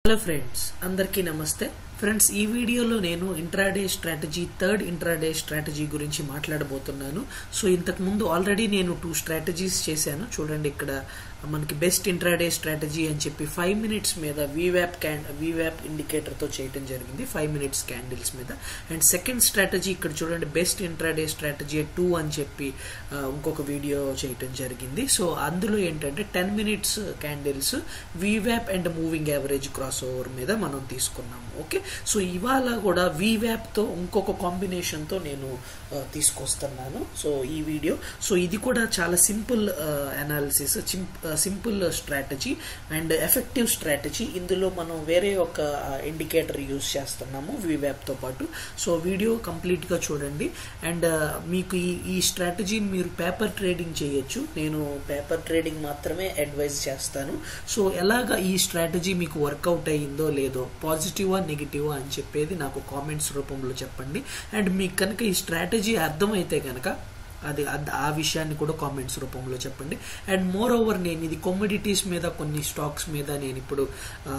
hello friends అందరికీ నమస్తే friends ఈ వీడియోలో నేను intraday strategy third intraday strategy గురించి మాట్లాడబోతున్నాను సో ఇంతకు ముందు ఆల్రెడీ నేను టూ స్ట్రాటజీస్ చేశాను చూడండి ఇక్కడ మనకి బెస్ట్ ఇంట్రాడే స్ట్రాటజీ అని చెప్పి ఫైవ్ మినిట్స్ మీద వీవ్యాప్ క్యాన్ వీవ్యాప్ ఇండికేటర్తో చేయడం జరిగింది ఫైవ్ మినిట్స్ క్యాండిల్స్ మీద అండ్ సెకండ్ స్ట్రాటజీ ఇక్కడ చూడండి బెస్ట్ ఇంట్రాడే స్ట్రాటజీ టూ అని చెప్పి ఆ, ఇంకొక వీడియో చేయటం జరిగింది సో అందులో ఏంటంటే టెన్ మినిట్స్ క్యాండిల్స్ వీవ్యాప్ and moving average cross over మీద మనం తీసుకున్నాము ఓకే సో ఇవాళ కూడా వీవ్యాప్తో ఇంకొక కాంబినేషన్తో నేను ఆ, తీసుకొస్తున్నాను సో ఈ వీడియో సో ఇది కూడా చాలా simple analysis simple strategy and effective strategy ఇందులో మనం వేరే ఒక ఇండికేటర్ యూస్ చేస్తున్నాము వీవ్యాప్తో పాటు సో వీడియో కంప్లీట్గా చూడండి అండ్ మీకు ఈ ఈ స్ట్రాటజీని మీరు పేపర్ ట్రేడింగ్ చేయొచ్చు నేను పేపర్ ట్రేడింగ్ మాత్రమే అడ్వైజ్ చేస్తాను సో ఎలాగ ఈ స్ట్రాటజీ మీకు వర్కౌట్ అయ్యిందో లేదో పాజిటివా నెగిటివా అని చెప్పేది నాకు కామెంట్స్ రూపంలో చెప్పండి అండ్ మీకు కనుక ఈ స్ట్రాటజీ అర్థమైతే కనుక అది అద్- ఆ విషయాన్ని కూడా కామెంట్స్ రూపంలో చెప్పండి అండ్ మోర్ ఓవర్ నేను ఇది కమోడిటీస్ మీద కొన్ని స్టాక్స్ మీద నేను ఇప్పుడు ఆ,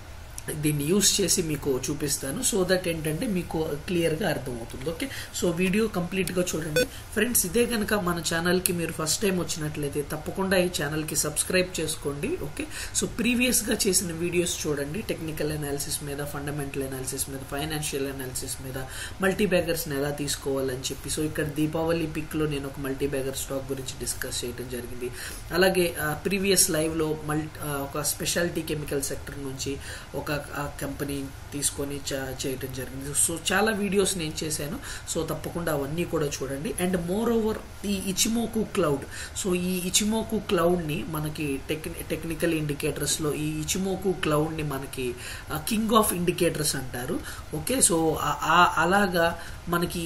దీన్ని యూస్ చేసి మీకు చూపిస్తాను సో దట్ ఏంటంటే మీకు క్లియర్గా అర్థమవుతుంది ఓకే సో వీడియో కంప్లీట్గా చూడండి ఫ్రెండ్స్ ఇదే కనుక మన ఛానల్కి మీరు ఫస్ట్ టైం వచ్చినట్లయితే తప్పకుండా ఈ ఛానల్కి సబ్స్క్రైబ్ చేసుకోండి ఓకే సో ప్రీవియస్గా చేసిన వీడియోస్ చూడండి టెక్నికల్ అనాలిసిస్ మీద ఫండమెంటల్ అనాలిసిస్ మీద ఫైనాన్షియల్ అనాలిసిస్ మీద మల్టీ బ్యాగర్స్ని ఎలా తీసుకోవాలని చెప్పి సో ఇక్కడ దీపావళి పిక్లో నేను ఒక మల్టీ బ్యాగర్ స్టాక్ గురించి డిస్కస్ చేయడం జరిగింది అలాగే ప్రీవియస్ లైవ్లో మల్టీ ఒక స్పెషాలిటీ కెమికల్ సెక్టర్ నుంచి ఒక కంపెనీ తీసుకొని చ- చేయటం జరిగింది సో చాలా వీడియోస్ నేను చేశాను సో తప్పకుండా అవన్నీ కూడా చూడండి అండ్ మోర్ ఓవర్ ఈ ఇచిమోకు క్లౌడ్ సో ఈ ఇచిమోకు క్లౌడ్ని మనకి టెక్ టెక్నికల్ ఇండికేటర్స్లో ఈ ఇచిమోకు క్లౌడ్ని మనకి కింగ్ ఆఫ్ ఇండికేటర్స్ అంటారు ఓకే సో ఆ- ఆ- అలాగా మనకి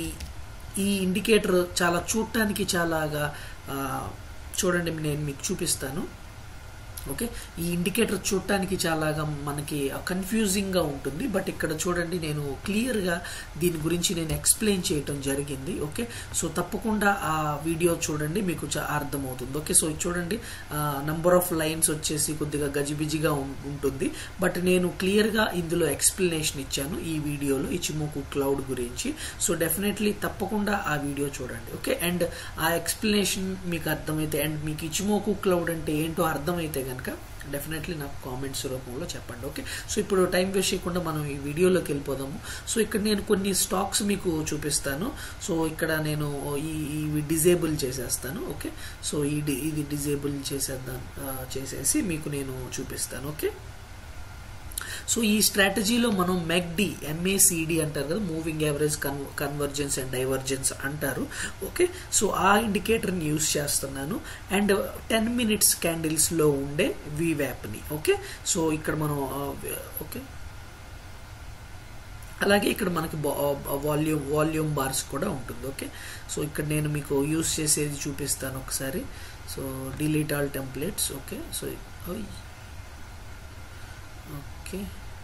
ఈ ఇండికేటర్ చాలా చూడటానికి చాలాగా ఆ, చూడండి నేను మీకు చూపిస్తాను ఓకే ఈ ఇండికేటర్ చూడటానికి చాలాగా మనకి కన్ఫ్యూజింగ్గా ఉంటుంది బట్ ఇక్కడ చూడండి నేను క్లియర్గా దీని గురించి నేను ఎక్స్ప్లెయిన్ చేయటం జరిగింది ఓకే సో తప్పకుండా ఆ వీడియో చూడండి మీకు చా- అర్థమవుతుంది ఓకే సో ఇది చూడండి నంబర్ ఆఫ్ లైన్స్ వచ్చేసి కొద్దిగా గజిబిజిగా ఉం- ఉంటుంది బట్ నేను క్లియర్గా ఇందులో ఎక్స్ప్లెనేషన్ ఇచ్చాను ఈ వీడియోలో ఈ చిమ్మోకు క్లౌడ్ గురించి సో డెఫినెట్లీ తప్పకుండా ఆ వీడియో చూడండి ఓకే అండ్ ఆ ఎక్స్ప్లెనేషన్ మీకు అర్థమైతే అండ్ మీకు ఇచిమోకు క్లౌడ్ అంటే ఏంటో అర్థమైతే కనుక డెఫినెట్లీ నాకు కామెంట్స్ రూపంలో చెప్పండి ఓకే సో ఇప్పుడు టైం వేస్ట్ చేయకుండా మనం ఈ వీడియోలోకి వెళ్ళిపోదాము సో ఇక్కడ నేను కొన్ని స్టాక్స్ మీకు చూపిస్తాను సో ఇక్కడ నేను ఈ ఇవి డిజేబుల్ చేసేస్తాను ఓకే సో ఈ డి- ఇది డిజేబుల్ చేసేద్దాం ఆ, చేసేసి మీకు నేను చూపిస్తాను ఓకే సో ఈ స్ట్రాటజీలో మనం మెగ్డి ఎంఏసిడి అంటారు కదా మూవింగ్ యావరేజ్ కన్ కన్వర్జెన్స్ అండ్ డైవర్జెన్స్ అంటారు ఓకే సో ఆ ఇండికేటర్ని యూస్ చేస్తున్నాను అండ్ టెన్ మినిట్స్ క్యాండిల్స్లో ఉండే వీవ్యాప్ని ఓకే సో ఇక్కడ మనం ఆ, ఓకే అలాగే ఇక్కడ మనకి వాల్యూమ్ వాల్యూమ్ బార్స్ కూడా ఉంటుంది ఓకే సో ఇక్కడ నేను మీకు యూస్ చేసేది చూపిస్తాను ఒకసారి so delete all templates okay so okay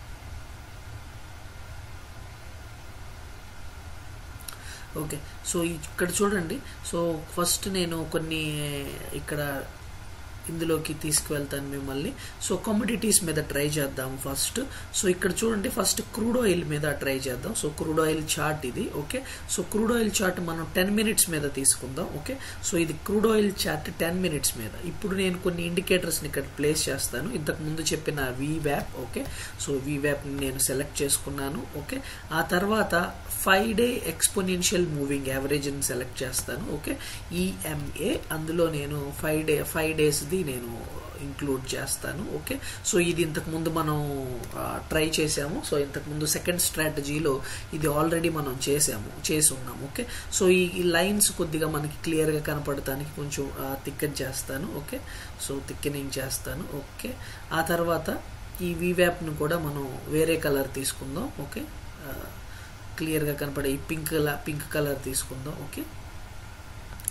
okay so ఇక్కడ చూడండి సో ఫస్ట్ నేను కొన్ని ఇక్కడ ఇందులోకి తీసుకువెళ్తాను మిమ్మల్ని సో కమోడిటీస్ మీద ట్రై చేద్దాం ఫస్ట్ సో ఇక్కడ చూడండి ఫస్ట్ క్రూడ్ ఆయిల్ మీద ట్రై చేద్దాం సో క్రూడ్ ఆయిల్ చార్ట్ ఇది okay so crude oil chart మనం టెన్ మినిట్స్ మీద తీసుకుందాం ఓకే సో ఇది crude oil chart ten minutes మీద ఇప్పుడు నేను కొన్ని ఇండికేటర్స్ని ఇక్కడ ప్లేస్ చేస్తాను ఇంతకు ముందు చెప్పిన వీవ్యాప్ ఓకే సో వీవ్యాప్ నేను సెలెక్ట్ చేసుకున్నాను ఓకే ఆ తర్వాత ఫైవ్ డే ఎక్స్పోనెన్షియల్ మూవింగ్ యావరేజ్ని సెలెక్ట్ చేస్తాను ఓకే ఈఎంఏ అందులో నేను ఫైవ్ డే ఫైవ్ డేస్ది నేను ఇంక్లూడ్ చేస్తాను ఓకే సో ఇది ఇంతకు ముందు మనం ట్రై చేసాము సో ఇంతకు ముందు సెకండ్ స్ట్రాటజీలో ఇది ఆల్రెడీ మనం చేసాము చేసి ఉన్నాం ఓకే సో ఈ ఈ లైన్స్ కొద్దిగా మనకి క్లియర్గా కనపడటానికి కొంచెం థిక్కన్ చేస్తాను ఓకే సో థిక్కనింగ్ చేస్తాను ఓకే ఆ తర్వాత ఈ వీవ్యాప్ను కూడా మనం వేరే కలర్ తీసుకుందాం ఓకే క్లియర్గా కనపడే ఈ పింక్ పింక్ కలర్ తీసుకుందాం ఓకే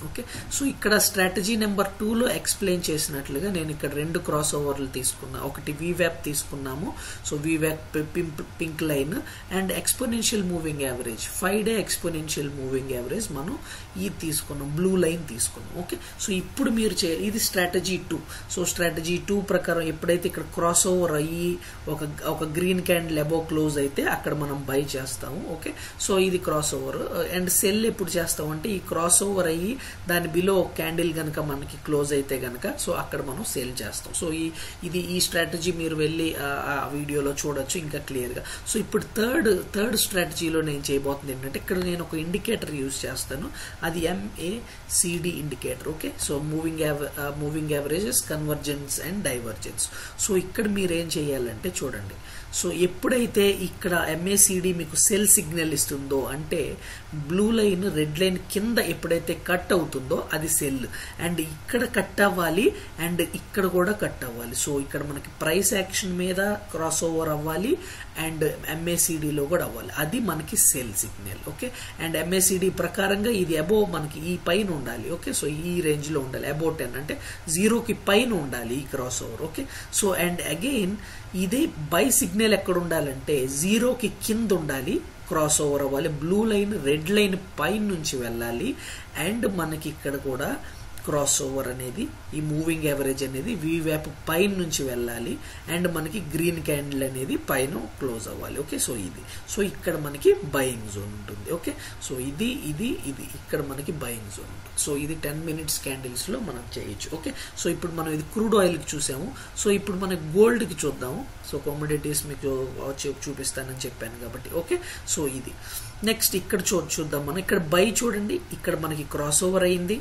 ఓకే సో ఇక్కడ స్ట్రాటజీ నెంబర్ టూలో ఎక్స్ప్లెయిన్ చేసినట్లుగా నేను ఇక్కడ రెండు క్రాస్ ఓవర్లు తీసుకున్నా ఒకటి వీవ్యాప్ తీసుకున్నాము సో వీవ్యాప్ pink line and exponential moving average five day exponential moving average మనం ఇది తీసుకున్నాం బ్లూ లైన్ తీసుకున్నాం ఓకే సో ఇప్పుడు మీరు చే ఇది strategy two so strategy two ప్రకారం ఎప్పుడైతే ఇక్కడ క్రాస్ ఓవర్ అయ్యి ఒక ఒక గ్రీన్ క్యాండిల్ అబో క్లోజ్ అయితే అక్కడ మనం బై చేస్తాము ఓకే సో ఇది క్రాస్ ఓవర్ అండ్ సెల్ ఎప్పుడు చేస్తామంటే ఈ క్రాస్ ఓవర్ అయ్యి దాని బిలో క్యాండిల్ కనుక మనకి క్లోజ్ అయితే కనుక సో అక్కడ మనం సేల్ చేస్తాం సో ఈ ఇది ఈ స్ట్రాటజీ మీరు వెళ్ళి ఆ వీడియోలో చూడొచ్చు ఇంకా క్లియర్గా సో ఇప్పుడు థర్డ్ థర్డ్ స్ట్రాటజీలో నేను చేయబోతుంది ఏంటంటే ఇక్కడ నేను ఒక ఇండికేటర్ యూజ్ చేస్తాను అది MACD indicator okay so moving moving averages convergence and divergence so ఇక్కడ మీరు ఏం చేయాలంటే చూడండి సో ఎప్పుడైతే ఇక్కడ ఎంఏసిడి మీకు సెల్ సిగ్నల్ ఇస్తుందో అంటే బ్లూ లైన్ రెడ్ లైన్ కింద ఎప్పుడైతే కట్ అవుతుందో అది సెల్ అండ్ ఇక్కడ కట్ అవ్వాలి అండ్ ఇక్కడ కూడా కట్ అవ్వాలి సో ఇక్కడ మనకి ప్రైస్ యాక్షన్ మీద క్రాస్ ఓవర్ అవ్వాలి అండ్ ఎంఏసిడిలో కూడా అవ్వాలి అది మనకి sell signal okay and MACD ప్రకారంగా ఇది అబోవ్ మనకి ఈ పైన ఉండాలి ఓకే సో ఈ రేంజ్లో ఉండాలి అబోవ్ టెన్ అంటే జీరోకి పైన ఉండాలి ఈ crossover okay so and again ఇదే బై సిగ్నల్ ఎక్కడ ఉండాలంటే జీరోకి కింద ఉండాలి క్రాస్ ఓవర్ అవ్వాలి బ్లూ లైన్ రెడ్ లైన్ పైన నుంచి వెళ్ళాలి అండ్ మనకి ఇక్కడ కూడా క్రాస్ ఓవర్ అనేది ఈ మూవింగ్ యావరేజ్ అనేది వీ వ్యాప్ పైన నుంచి వెళ్ళాలి అండ్ మనకి గ్రీన్ క్యాండిల్ అనేది పైన క్లోజ్ అవ్వాలి ఓకే సో ఇది సో ఇక్కడ మనకి బయింగ్ జోన్ ఉంటుంది ఓకే సో ఇది ఇది ఇది ఇక్కడ మనకి బయింగ్ జోన్ ఉంటుంది సో ఇది టెన్ మినిట్స్ క్యాండిల్స్ లో మనం చేయొచ్చు ఓకే సో ఇప్పుడు మనం ఇది క్రూడ్ ఆయిల్ కి చూసాము సో ఇప్పుడు మన గోల్డ్ కి చూద్దాము సో కమోడిటీస్ మీకు చూపిస్తానని చెప్పాను కాబట్టి ఓకే సో ఇది నెక్స్ట్ ఇక్కడ చూ చూద్దాం మనం ఇక్కడ బై చూడండి ఇక్కడ మనకి క్రాస్ ఓవర్ అయింది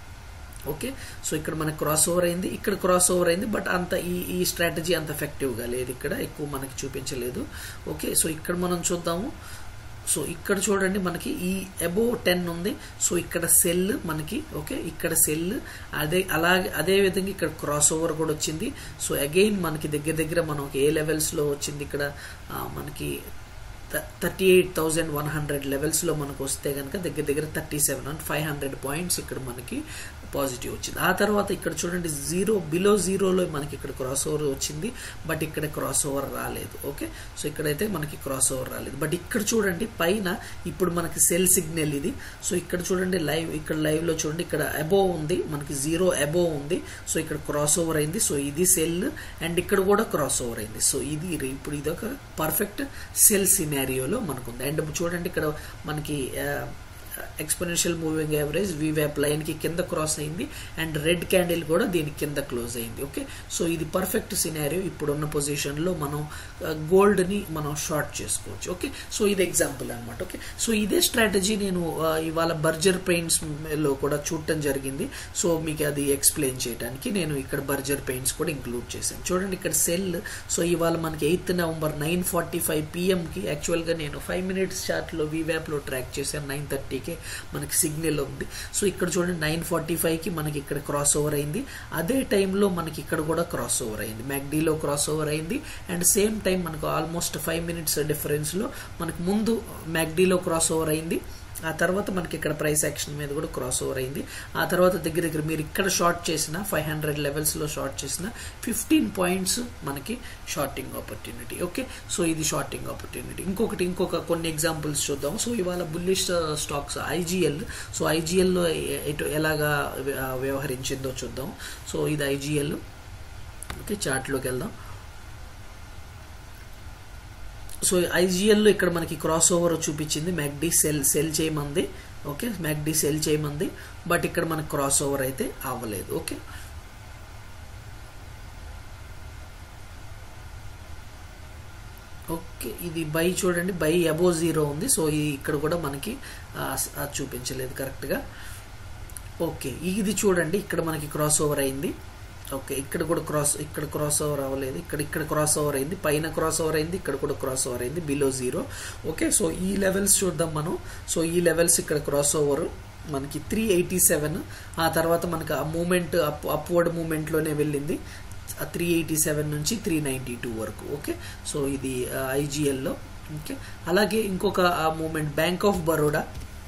ఓకే సో ఇక్కడ మనకి క్రాస్ ఓవర్ అయింది ఇక్కడ క్రాస్ ఓవర్ అయింది బట్ అంత ఈ ఈ స్ట్రాటజీ అంత ఎఫెక్టివ్గా లేదు ఇక్కడ ఎక్కువ మనకి చూపించలేదు ఓకే సో ఇక్కడ మనం చూద్దాము సో ఇక్కడ చూడండి మనకి ఈ అబో టెన్ ఉంది సో ఇక్కడ సెల్ మనకి ఓకే ఇక్కడ సెల్ అదే అలాగే అదే విధంగా ఇక్కడ క్రాస్ ఓవర్ కూడా వచ్చింది సో అగైన్ మనకి దగ్గర దగ్గర మనం ఏ లెవెల్స్లో వచ్చింది ఇక్కడ మనకి thirty eight thousand one hundred లెవెల్స్లో మనకు వస్తే కనుక దగ్గర దగ్గర thirty seven and five hundred points ఇక్కడ మనకి పాజిటివ్ వచ్చింది ఆ తర్వాత ఇక్కడ చూడండి జీరో బిలో జీరోలో మనకి ఇక్కడ క్రాస్ ఓవర్ వచ్చింది బట్ ఇక్కడ క్రాస్ ఓవర్ రాలేదు ఓకే సో ఇక్కడైతే మనకి క్రాస్ ఓవర్ రాలేదు బట్ ఇక్కడ చూడండి పైన ఇప్పుడు మనకి సెల్ సిగ్నల్ ఇది సో ఇక్కడ చూడండి లైవ్ ఇక్కడ లైవ్ లో చూడండి ఇక్కడ అబో ఉంది మనకి జీరో అబో ఉంది సో ఇక్కడ క్రాస్ ఓవర్ అయింది సో ఇది సెల్ అండ్ ఇక్కడ కూడా క్రాస్ ఓవర్ అయింది సో ఇది ఇప్పుడు ఇది ఒక పర్ఫెక్ట్ సెల్ సినారియోలో మనకు ఉంది అండ్ చూడండి ఇక్కడ మనకి ఎక్స్పోనెన్షియల్ మూవింగ్ యావరేజ్ వీవ్యాప్ లైన్ కి కింద క్రాస్ అయింది అండ్ రెడ్ క్యాండిల్ కూడా దీని కింద క్లోజ్ అయింది ఓకే సో ఇది పర్ఫెక్ట్ సినారియో ఇప్పుడున్న పొజిషన్ లో మనం గోల్డ్ ని మనం షార్ట్ చేసుకోవచ్చు ఓకే సో ఇది ఎగ్జాంపుల్ అనమాట ఓకే సో ఇదే స్ట్రాటజీ నేను ఇవాళ బర్జర్ పెయింట్స్ లో కూడా చూడటం జరిగింది సో మీకు అది ఎక్స్ప్లెయిన్ చేయడానికి నేను ఇక్కడ బర్జర్ పెయింట్స్ కూడా ఇంక్లూడ్ చేశాను చూడండి ఇక్కడ సెల్ సో ఇవాళ మనకి eighth November nine forty five పిఎంకి యాక్చువల్గా నేను ఫైవ్ మినిట్స్ చార్ట్లో వీవ్యాప్లో ట్రాక్ చేశాను నైన్ థర్టీకి మనకి సిగ్నల్ ఉంది సో ఇక్కడ చూడండి నైన్ ఫార్టీ ఫైవ్కి మనకి ఇక్కడ క్రాస్ ఓవర్ అయింది అదే టైంలో మనకి ఇక్కడ కూడా క్రాస్ ఓవర్ అయింది మ్యాక్డీలో క్రాస్ ఓవర్ అయింది అండ్ సేమ్ టైం మనకు ఆల్మోస్ట్ ఫైవ్ మినిట్స్ డిఫరెన్స్లో మనకు ముందు మ్యాక్డీలో క్రాస్ ఓవర్ అయింది ఆ తర్వాత మనకి ఇక్కడ ప్రైస్ యాక్షన్ మీద కూడా క్రాస్ ఓవర్ అయింది ఆ తర్వాత దగ్గర దగ్గర మీరు ఇక్కడ షార్ట్ చేసిన ఫైవ్ హండ్రెడ్ లెవెల్స్లో షార్ట్ చేసిన ఫిఫ్టీన్ పాయింట్స్ మనకి షార్టింగ్ ఆపర్చునిటీ ఓకే సో ఇది షార్టింగ్ ఆపర్చునిటీ ఇంకొకటి ఇంకొక కొన్ని ఎగ్జాంపుల్స్ చూద్దాం సో ఇవాళ బుల్లిష్ స్టాక్స్ ఐజీఎల్ సో ఐజీఎల్లో ఎటు ఎలాగా వ్యవహరించిందో చూద్దాం సో ఇది ఐజీఎల్ ఓకే చార్ట్లోకి వెళ్దాం సో ఐజీఎల్లో ఇక్కడ మనకి క్రాస్ ఓవర్ చూపించింది మ్యాక్డీ సెల్ సెల్ చేయమంది ఓకే మ్యాక్డీ సెల్ చేయమంది బట్ ఇక్కడ మనకి క్రాస్ ఓవర్ అయితే అవ్వలేదు ఓకే ఓకే ఇది బై చూడండి బై అబో జీరో ఉంది సో ఇక్కడ కూడా మనకి చూపించలేదు కరెక్ట్గా ఓకే ఇది చూడండి ఇక్కడ మనకి క్రాస్ ఓవర్ అయింది ఓకే ఇక్కడ కూడా క్రాస్ ఇక్కడ క్రాస్ ఓవర్ అవ్వలేదు ఇక్కడ ఇక్కడ క్రాస్ ఓవర్ అయింది పైన క్రాస్ ఓవర్ అయింది ఇక్కడ కూడా క్రాస్ ఓవర్ అయింది బిలో జీరో ఓకే సో ఈ లెవెల్స్ చూద్దాం మనం సో ఈ లెవెల్స్ ఇక్కడ క్రాస్ ఓవర్ మనకి త్రీ ఎయిటీ సెవెన్ ఆ తర్వాత మనకి ఆ మూమెంట్ అప్ అప్వర్డ్ మూమెంట్లోనే వెళ్ళింది త్రీ ఎయిటీ సెవెన్ నుంచి త్రీ నైంటీ టూ వరకు ఓకే సో ఇది ఐజీఎల్లో ఓకే అలాగే ఇంకొక moment bank of Baroda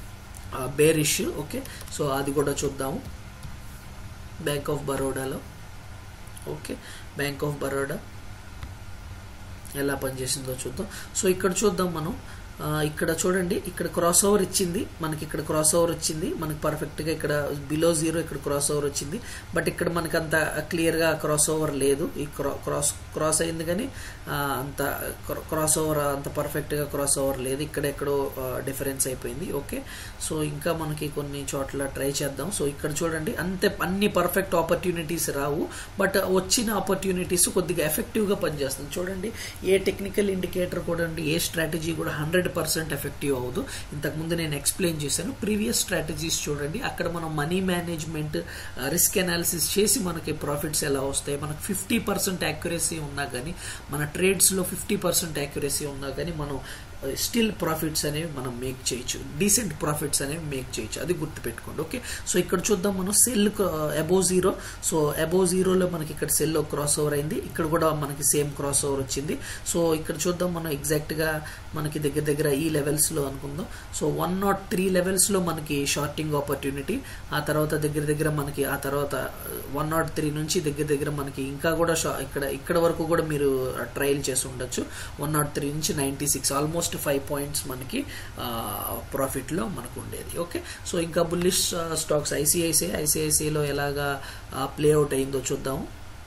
bearish okay so అది కూడా చూద్దాము బ్యాంక్ ఆఫ్ బరోడాలో ఓకే బ్యాంక్ ఆఫ్ బరోడా ఎలా పనిచేసిందో చూద్దాం సో ఇక్కడ చూద్దాం మనం ఆ, ఇక్కడ చూడండి ఇక్కడ క్రాస్ ఓవర్ ఇచ్చింది మనకి ఇక్కడ క్రాస్ ఓవర్ వచ్చింది మనకి పర్ఫెక్ట్ గా ఇక్కడ బిలో జీరో ఇక్కడ క్రాస్ ఓవర్ వచ్చింది బట్ ఇక్కడ మనకి అంత క్లియర్ గా క్రాస్ ఓవర్ లేదు ఈ క్రాస్ క్రాస్ అయింది కానీ ఆ, అంత క్రాస్ ఓవర్ అంత పర్ఫెక్ట్ గా క్రాస్ ఓవర్ లేదు ఇక్కడ ఎక్కడో డిఫరెన్స్ అయిపోయింది ఓకే సో ఇంకా మనకి కొన్ని చోట్ల ట్రై చేద్దాం సో ఇక్కడ చూడండి అంతే అన్ని పర్ఫెక్ట్ ఆపర్చునిటీస్ రావు బట్ వచ్చిన ఆపర్చునిటీస్ కొద్దిగా ఎఫెక్టివ్ గా పనిచేస్తుంది చూడండి ఏ టెక్నికల్ ఇండికేటర్ కూడా అండి, ఏ స్ట్రాటజీ కూడా హండ్రెడ్ పర్సెంట్ ఎఫెక్టివ్ అవ్వదు ఇంతకుముందు నేను ఎక్స్ప్లెయిన్ చేశాను ప్రీవియస్ స్ట్రాటజీస్ చూడండి అక్కడ మనం మనీ మేనేజ్మెంట్ రిస్క్ అనాలిసిస్ చేసి మనకి ప్రాఫిట్స్ ఎలా వస్తాయి మనకు ఫిఫ్టీ పర్సెంట్ యాక్యురసీ ఉన్నా కానీ మన ట్రేడ్స్ లో ఫిఫ్టీ పర్సెంట్ యాక్యురసీ ఉన్నా కానీ మనం స్టిల్ ప్రాఫిట్స్ అనేవి మనం మేక్ చేయొచ్చు డీసెంట్ ప్రాఫిట్స్ అనేవి మేక్ చేయొచ్చు అది గుర్తుపెట్టుకోండి ఓకే సో ఇక్కడ చూద్దాం మనం sell above zero so above జీరోలో మనకి ఇక్కడ సెల్ క్రాస్ ఓవర్ అయింది ఇక్కడ కూడా మనకి సేమ్ క్రాస్ ఓవర్ వచ్చింది సో ఇక్కడ చూద్దాం మనం ఎగ్జాక్ట్ గా మనకి దగ్గర దగ్గర ఈ లెవెల్స్ లో అనుకుందాం so one nought three levels లో మనకి షార్టింగ్ ఆపర్చునిటీ ఆ తర్వాత దగ్గర దగ్గర మనకి ఆ తర్వాత వన్ నాట్ త్రీ నుంచి దగ్గర దగ్గర మనకి ఇంకా కూడా షా- ఇక్కడ ఇక్కడ వరకు కూడా మీరు ట్రయల్ చేసి ఉండొచ్చు వన్ నాట్ త్రీ నుంచి ninety six almost five points మనకి ప్రాఫిట్ లో మనకు ఉండేది ఓకే సో ఇంకా బుల్లిష్ స్టాక్స్ ఐసిఐసిఐ ఐసిఐసిఐలో ఎలాగా ప్లే అవుట్ అయిందో చూద్దాము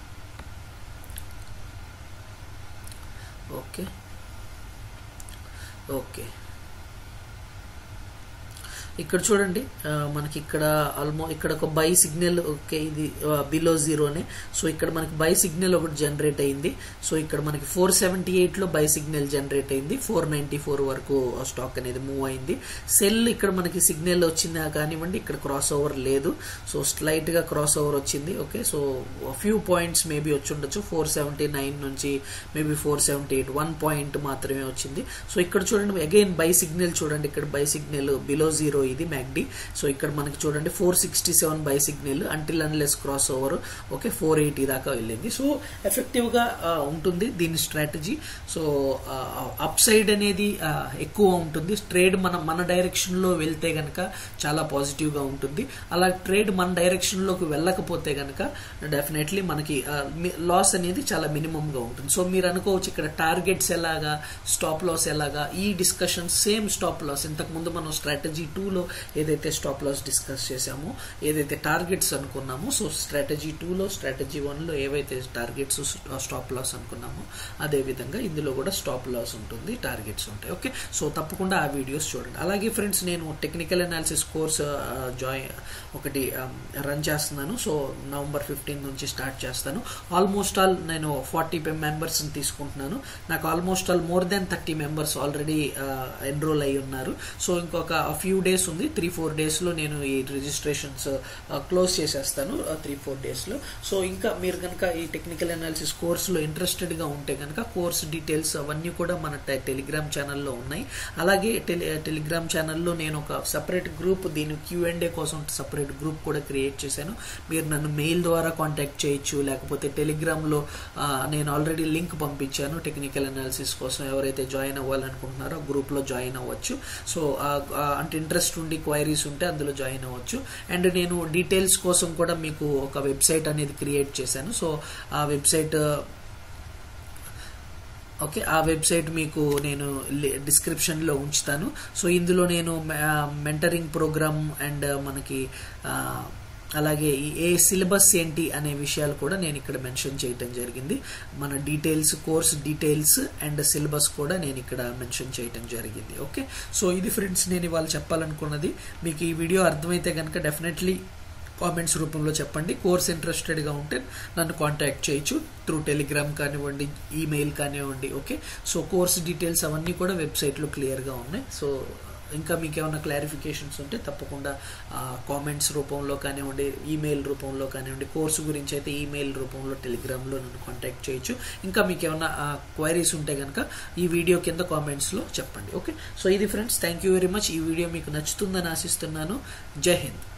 ఓకే ఓకే ఇక్కడ చూడండి ఆ, మనకి ఇక్కడ ఆల్మో ఇక్కడ ఒక బై సిగ్నల్ ఓకే ఇది బిలో జీరోనే సో ఇక్కడ మనకి బై సిగ్నల్ ఒకటి జనరేట్ అయింది సో ఇక్కడ మనకి ఫోర్ సెవెంటీ ఎయిట్ లో బై సిగ్నల్ జనరేట్ అయింది ఫోర్ నైన్టీ ఫోర్ వరకు స్టాక్ అనేది మూవ్ అయింది సెల్ ఇక్కడ మనకి సిగ్నల్ వచ్చిందా కానివ్వండి ఇక్కడ క్రాస్ ఓవర్ లేదు సో స్లైట్ గా క్రాస్ ఓవర్ వచ్చింది okay so few points maybe వచ్చి ఉండొచ్చు ఫోర్ సెవెంటీ నైన్ నుంచి maybe four seventy eight one point మాత్రమే వచ్చింది సో ఇక్కడ చూడండి అగైన్ బై సిగ్నల్ చూడండి ఇక్కడ బై సిగ్నల్ బిలో జీరో ఇది మ్యాక్డి సో ఇక్కడ మనకి చూడండి four sixty seven buy signal until unless crossover okay four eighty దాకా వెళ్ళింది సో ఎఫెక్టివ్ గా ఆ, ఉంటుంది దీని స్ట్రాటజీ సో అప్ సైడ్ అనేది ఆ, ఎక్కువ ఉంటుంది ట్రేడ్ మన మన డైరెక్షన్ లో వెళ్తే గనక చాలా పాజిటివ్ గా ఉంటుంది అలా ట్రేడ్ మన డైరెక్షన్ లోకి వెళ్ళకపోతే గనక డెఫినెట్లీ మనకి లాస్ అనేది చాలా మినిమం గా ఉంటుంది సో మీరు అనుకోవచ్చు ఇక్కడ టార్గెట్స్ ఎలాగా స్టాప్ లాస్ ఎలాగా ఈ డిస్కషన్ సేమ్ స్టాప్ లాస్ ఇంతకు ముందు మనం స్ట్రాటజీ లో ఏదైతే స్టాప్ లాస్ డిస్కస్ చేసామో ఏదైతే టార్గెట్స్ అనుకున్నామో సో స్ట్రాటజీ లో స్ట్రాటజీ లో ఏవైతే టార్గెట్స్ స్టాప్ లాస్ అనుకున్నామో అదే విధంగా ఇందులో కూడా స్టాప్ లాస్ ఉంటుంది టార్గెట్స్ ఉంటాయి ఓకే సో తప్పకుండా ఆ వీడియోస్ చూడండి అలాగే ఫ్రెండ్స్ నేను టెక్నికల్ అనాలిసిస్ కోర్స్ జాయిన్ ఒకటి రన్ చేస్తున్నాను సో నవంబర్ ఫిఫ్టీన్ నుంచి స్టార్ట్ చేస్తాను ఆల్మోస్ట్ ఆల్ నేను ఫార్టీ మెంబర్స్ తీసుకుంటున్నాను నాకు almost all more than thirty members already enroll అయి ఉన్నారు సో ఇంకొక ఫ్యూ డేస్ ఉంది త్రీ ఫోర్ డేస్ లో నేను ఈ రిజిస్ట్రేషన్స్ క్లోజ్ చేసేస్తాను త్రీ ఫోర్ డేస్ లో సో ఇంకా మీరు కనుక ఈ టెక్నికల్ అనాలిసిస్ కోర్స్ లో ఇంట్రెస్టెడ్ గా ఉంటే కనుక కోర్స్ డీటెయిల్స్ అవన్నీ కూడా మన టె- టెలిగ్రామ్ ఛానల్లో ఉన్నాయి అలాగే టెలి టెలిగ్రామ్ ఛానల్లో నేను ఒక సపరేట్ గ్రూప్ దీని క్యూ అండ్ ఏ కోసం సపరేట్ గ్రూప్ కూడా క్రియేట్ చేశాను మీరు నన్ను మెయిల్ ద్వారా కాంటాక్ట్ చేయొచ్చు లేకపోతే టెలిగ్రామ్ లో ఆ, నేను ఆల్రెడీ లింక్ పంపించాను టెక్నికల్ అనాలిసిస్ కోసం ఎవరైతే జాయిన్ అవ్వాలనుకుంటున్నారో ఆ గ్రూప్ లో జాయిన్ అవ్వచ్చు సో ఆ- ఆ అంటే ఇంట్రెస్ట్ ఉండి క్వైరీస్ ఉంటే అందులో జాయిన్ అవ్వచ్చు అండ్ నేను డీటెయిల్స్ కోసం కూడా మీకు ఒక వెబ్సైట్ అనేది క్రియేట్ చేశాను సో ఆ వెబ్సైట్ ఓకే ఆ వెబ్సైట్ మీకు నేను డిస్క్రిప్షన్ లో ఉంచుతాను సో ఇందులో నేను మెంటరింగ్ ప్రోగ్రామ్ అండ్ మనకి ఆ, అలాగే ఈ ఏ సిలబస్ ఏంటి అనే విషయాలు కూడా నేను ఇక్కడ మెన్షన్ చేయటం జరిగింది మన details course details and syllabus కూడా నేను ఇక్కడ మెన్షన్ చేయటం జరిగింది ఓకే సో ఇది ఫ్రెండ్స్ నేను ఇవాళ చెప్పాలనుకున్నది మీకు ఈ వీడియో అర్థమైతే కనుక డెఫినెట్లీ కామెంట్స్ రూపంలో చెప్పండి కోర్స్ ఇంట్రెస్టెడ్గా ఉంటే నన్ను కాంటాక్ట్ చేయొచ్చు త్రూ టెలిగ్రామ్ కానివ్వండి ఈమెయిల్ కానివ్వండి ఓకే సో కోర్స్ డీటెయిల్స్ అవన్నీ కూడా వెబ్సైట్లో క్లియర్గా ఉన్నాయి సో ఇంకా మీకు ఏమైనా క్లారిఫికేషన్స్ ఉంటే తప్పకుండా కామెంట్స్ రూపంలో కానివ్వండి ఈమెయిల్ రూపంలో కానివ్వండి కోర్సు గురించి అయితే ఈమెయిల్ రూపంలో టెలిగ్రామ్లో నన్ను కాంటాక్ట్ చేయొచ్చు ఇంకా మీకు ఏమైనా క్వైరీస్ ఉంటే కనుక ఈ వీడియో కింద కామెంట్స్లో చెప్పండి ఓకే సో ఇది friends thank you very much ఈ వీడియో మీకు నచ్చుతుందని ఆశిస్తున్నాను జై హింద్